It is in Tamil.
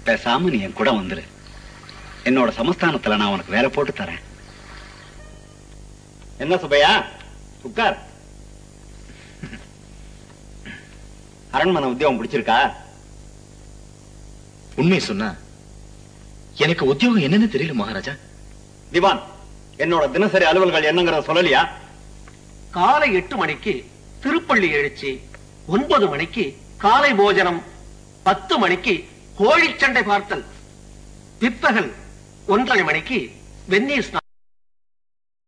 பேசாம நீ என் கூட வந்துரு என்னோட சமஸ்தானத்துல நான் உனக்கு வேலை போட்டு தரேன் என்ன சுபையா உட்கார் அரண்மனை உத்தியோகம் பிடிச்சிருக்கா உண்மை சொன்னா எனக்கு உத்தியோகம் என்னன்னு தெரியல மகாராஜா திவான் என்னோட தினசரி அலுவல்கள் என்னங்கறத சொல்லலையா காலை எட்டு மணிக்கு திருப்பள்ளி எழுச்சி ஒன்பது மணிக்கு காலை போஜனம் பத்து மணிக்கு கோழிச்சண்டை பார்த்தல் பிற்பகல் ஒன்றரை மணிக்கு வெந்நீர் ஸ்நானம்